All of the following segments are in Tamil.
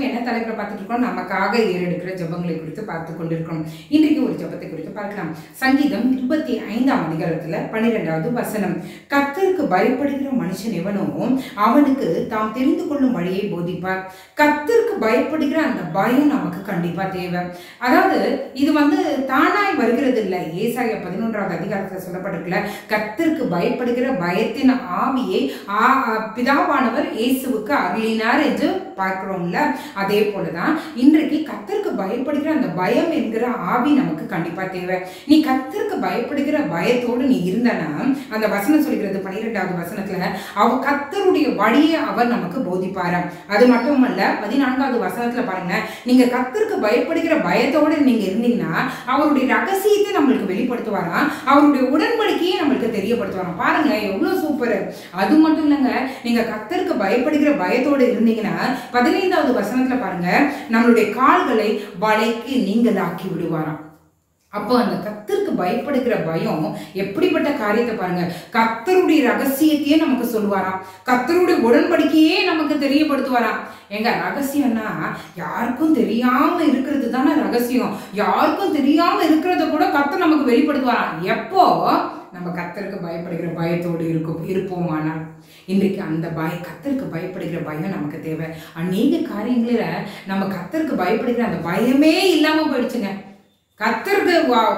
என்ன தலைப்பில் பார்த்துட்டு இருக்கோம் நமக்காக ஏறெடுக்கிற ஜெபங்களை குறித்து பார்த்து கொண்டிருக்கிறோம் இன்றைக்கு ஒரு ஜெபத்தை குறித்து பார்க்கலாம் சங்கீதம் இருபத்தி ஐந்தாம் அதிகாரத்துல பன்னிரெண்டாவது வசனம் கர்த்தருக்கு பயப்படுகிற மனுஷன் எவனோ அவனுக்கு தாம் தெரிந்து கொள்ளும் வழியை போதிப்பார் கர்த்தருக்கு பயப்படுகிற அந்த பயம் நமக்கு கண்டிப்பா தேவை அதாவது இது வந்து தானாய் வருகிறது இல்லை ஏசாய பதினொன்றாவது அதிகாரத்தில் சொல்லப்பட்டிருக்கல கர்த்தருக்கு பயப்படுகிற பயத்தின் ஆவியை ஆ- ஆ- பிதாவானவர் இயேசுவுக்கு அருளினார் என்று பார்க்கிறோம்ல அதே போலதான் இன்றைக்கு கர்த்தருக்கு பயப்படுகிற அந்த பயம் என்கிற ஆவி நமக்கு கண்டிப்பா தேவை நீ கர்த்தருக்கு பயப்படுகிற பயத்தோடு நீ இருந்தனா அந்த வசனம் சொல்கிறது பன்னிரெண்டாவது வசனத்துல அவ கர்த்தருடைய வழியை அவர் நமக்கு போதிப்பாராம் அது மட்டுமல்ல பதினான்காவது வசனத்துல பாருங்க நீங்க கர்த்தருக்கு பயப்படுகிற பயத்தோடு நீங்க இருந்தீங்கன்னா அவருடைய ரகசியத்தை நம்மளுக்கு வெளிப்படுத்துவாராம் அவருடைய உடன்படிக்கையை நம்மளுக்கு தெரியப்படுத்துவாராம் பாருங்க எவ்வளவு சூப்பர் அது மட்டும் இல்லைங்க நீங்க கர்த்தருக்கு பயப்படுகிற பயத்தோடு இருந்தீங்கன்னா பதினைந்தாவது வசனத்துல பாருங்க நம்மளுடைய கால்களை வலைக்கு நீங்களாக்கி விடுவாராம் அப்போ அந்த கத்தருக்கு பயப்படுகிற பயம் எப்படிப்பட்ட காரியத்தை பாருங்க கத்தருடைய ரகசியத்தையே நமக்கு சொல்லுவாராம் கத்தருடைய உடன்படிக்கையே நமக்கு தெரியப்படுத்துவாராம் எங்க ரகசியம்னா யாருக்கும் தெரியாம இருக்கிறது தானே ரகசியம் யாருக்கும் தெரியாம இருக்கிறத கூட கத்தர் நமக்கு வெளிப்படுத்துவாராம் எப்போ நம்ம கத்தருக்கு பயப்படுகிற பயத்தோடு இருக்கும் இருப்போமானால் இன்றைக்கு அந்த பய கத்தருக்கு பயப்படுகிற பயம் நமக்கு தேவை அநேக காரியங்களில் நம்ம கத்தருக்கு பயப்படுகிற அந்த பயமே இல்லாம போயிடுச்சுங்க கத்தருக்கு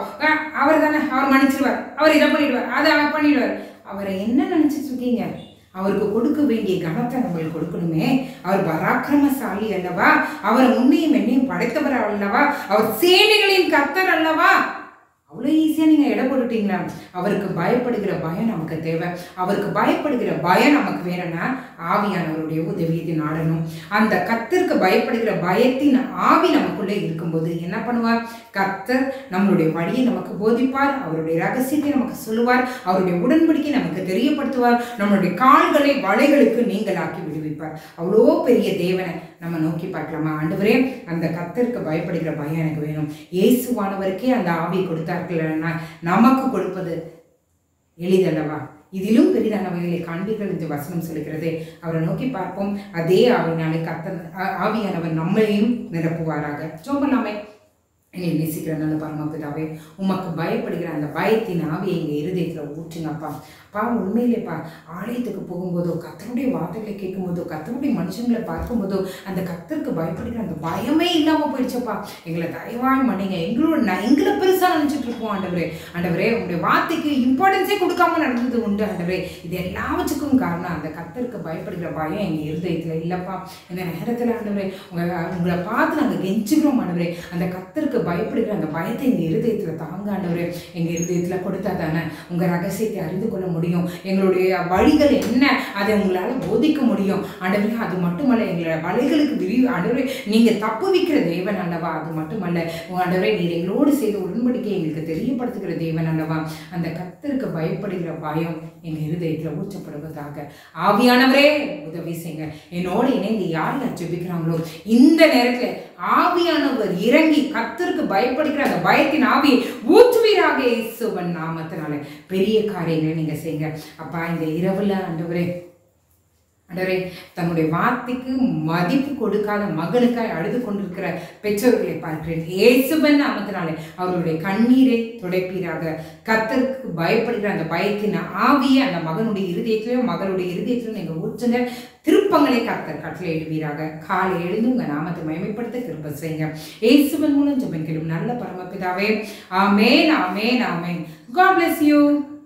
அவர் தானே அவர் மன்னிச்சிருவார் அவர் இதை பண்ணிடுவார் அதை அவர் பண்ணிடுவார் அவரை என்ன நினைச்சிட்டு இருக்கீங்க அவருக்கு கொடுக்க வேண்டிய கனத்தை நம்மளுக்கு கொடுக்கணுமே அவர் பராக்கிரமசாலி அல்லவா அவர் முன்னையும் என்னையும் படைத்தவர் அல்லவா அவர் சேனைகளின் கத்தர் அல்லவா அவ்வளோ ஈஸியாக நீங்கள் இடம் போட்டுட்டீங்களா அவருக்கு பயப்படுகிற பயம் நமக்கு தேவை அவருக்கு பயப்படுகிற பயம் நமக்கு வேணும்னா ஆவியானவருடைய உதவியை நாடணும் அந்த கத்திற்கு பயப்படுகிற பயத்தின் ஆவி நமக்குள்ளே இருக்கும்போது என்ன பண்ணுவார் கத்தர் நம்மளுடைய வழியை நமக்கு போதிப்பார் அவருடைய ரகசியத்தை நமக்கு சொல்லுவார் அவருடைய உடன்படிக்கை நமக்கு தெரியப்படுத்துவார் நம்மளுடைய கால்களை வலைகளுக்கு நீங்களாக்கி விடுவிப்பார் அவ்வளோ பெரிய தேவனை நம்ம நோக்கி பார்க்கலாமா ஆண்டவரே அந்த கத்தருக்கு பயப்படுகிற பயம் எனக்கு வேணும் இயேசுவானவருக்கே அந்த ஆவியை கொடுத்தார்கள்னா நமக்கு கொடுப்பது எளிதல்லவா இதிலும் பெரிதானவைகளை காண்பீர்கள் என்று வசனம் சொல்லுகிறது அவரை நோக்கி பார்ப்போம் அதே ஆவினாலே கத்தன் ஆ- ஆவியானவர் நம்மளையும் நிரப்புவாராக சோம்பலாமே என்னை நேசிக்கிற நல்ல பரமபிதாவே உமக்கு பயப்படுகிற அந்த பயத்தின் ஆவியை எங்கள் இருதயத்தில் ஊற்றுங்கப்பா பா உண்மையிலேப்பா ஆலயத்துக்கு போகும்போதோ கத்தருடைய வார்த்தைகளை கேட்கும்போதோ கத்தருடைய மனுஷங்களை பார்க்கும்போதோ அந்த கத்தருக்கு பயப்படுகிற அந்த பயமே இல்லாமல் போயிடுச்சப்பா எங்களை தயவாய் மன்னிங்க எங்களோட நான் எங்களை பெருசாக நினச்சிட்டு இருப்போம் ஆண்டவரே ஆண்டவரே உங்களுடைய வார்த்தைக்கு இம்பார்ட்டன்ஸே கொடுக்காம நடந்தது உண்டு ஆண்டவரே இது எல்லாவற்றுக்கும் காரணம் அந்த கத்தருக்கு பயப்படுகிற பயம் எங்கள் இருதயத்தில் இல்லைப்பா இந்த நேரத்தில் ஆண்டவரே உங்களை உங்களை பார்த்து நாங்கள் கெஞ்சுக்கிறோம் ஆண்டவரே அந்த கத்தருக்கு பயப்படுகிற அந்த பயத்தை எங்கள் இருதயத்தில் தாங்க ஆண்டவரே எங்கள் இருதயத்தில் கொடுத்தா தானே உங்கள் ரகசியத்தை அறிந்து கொள்ள முடியும் எங்களுடைய வழிகள் என்ன அதை உங்களால் போதிக்க முடியும் ஆண்டவரே அது மட்டுமல்ல எங்களோட வழிகளுக்கு விரிவு ஆண்டவரே நீங்கள் தப்பு வைக்கிற தேவன் அல்லவா அது மட்டுமல்ல உங்க ஆண்டவரே நீர் எங்களோடு செய்த உடன்படிக்கை எங்களுக்கு தெரியப்படுத்துகிற தேவன் அல்லவா அந்த கத்தருக்கு பயப்படுகிற பயம் எங்கள் இருதயத்தில் ஊற்றப்படுவதாக ஆவியானவரே உதவி செய்யுங்க என்னோடு இணைந்து யார் யார் ஜெபிக்கிறாங்களோ இந்த நேரத்தில் ஆவியானவர் இறங்கி கத்தருக்கு பயப்படுகிற அந்த பயத்தின் ஆவியை ஊற்றுவீராக இயேசுவன் நாமத்தினால பெரிய காரியங்களை நீங்க செய்யுங்க அப்பா இந்த இரவுல ஆண்டவரே ஆண்டவரே தன்னுடைய வார்த்தைக்கு மதிப்பு கொடுக்காத மகனுக்காய் அழுது கொண்டிருக்கிற பெற்றோர்களை பார்க்கிறேன் இயேசுவன் நாமத்தினாலே அவருடைய கண்ணீரை துடைப்பீராக கத்தருக்கு பயப்படுகிற அந்த பயத்தின் ஆவியை அந்த மகனுடைய இருதயத்திலும் மகளுடைய இருதயத்திலும் நீங்கள் ஊற்றுங்க திருப்பங்களை கத்தர் கட்டளை எழுவீராக காலை எழுந்து உங்க நாமத்தை மகிமைப்படுத்த திருப்ப செய்யுங்க இயேசுவன் மூலம் ஜெபங்களும் நல்ல பரமபிதாவே ஆமேன் ஆமேன் ஆமேன் காட் bless you